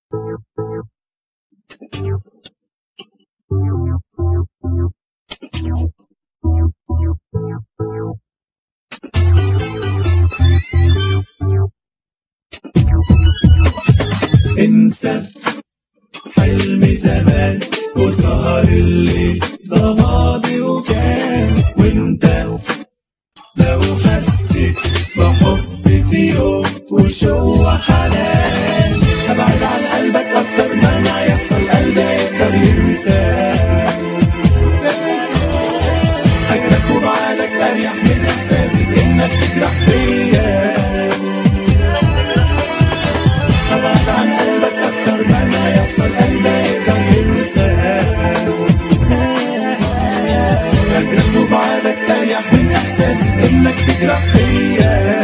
انسى حلم زمان وسهر الليل ده ماضي وكان وانت لو حسيت بحب في يوم وشو حنان ابعد عن قلبك اكتر ما ما يحصل قلبي يقدر ينساك هجرك وبعدك اريح من احساسي انك تجرح فيا ابعد عن قلبك اكتر ما ما يحصل قلبي يقدر ينساك هجرك وبعدك اريح من احساسي انك تجرح فيا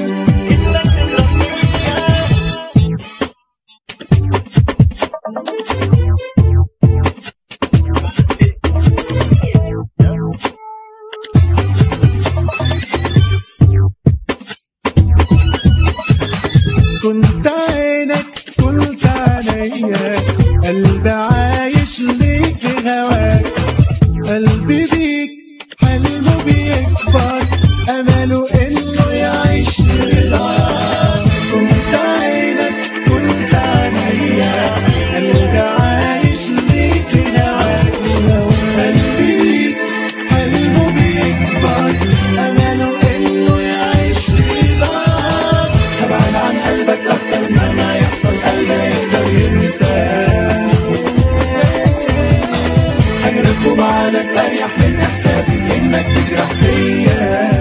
كنت عينك كنت عينيا قلبي عايش ليك في هواك قلبي بيك حلمه بيكبر امله انه يعيش لرضاك كنت عينك كنت عينيا قلبي عايش ليك في هواك قلبي بيك حلمه بيكبر امله انه يعيش لرضاك ابعد عن قلبك اكتر ما ما يحصل قلبي يقدر ينساك هجرك وبعدك اريح من احساسي انك تجرح فيا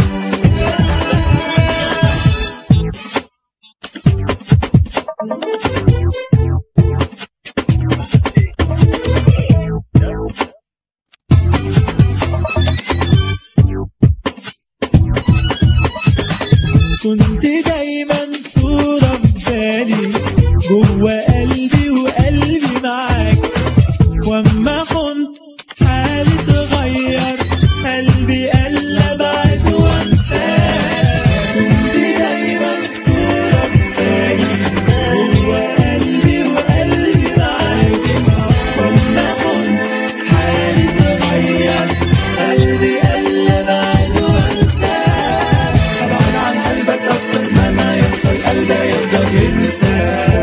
كنت دايما صورة في بالي جوا قلبي وقلبي معاك واما كنت حالي اتغير قلبي قل ابعد وانساك كنت دايما صورة في بالي جوا قلبي وقلبي معاك واما كنت حالي اتغير قلبي قل ابعد وانساك ابعد عن قلبك اكتر ما ما يحصل قلبي يقدر ينساك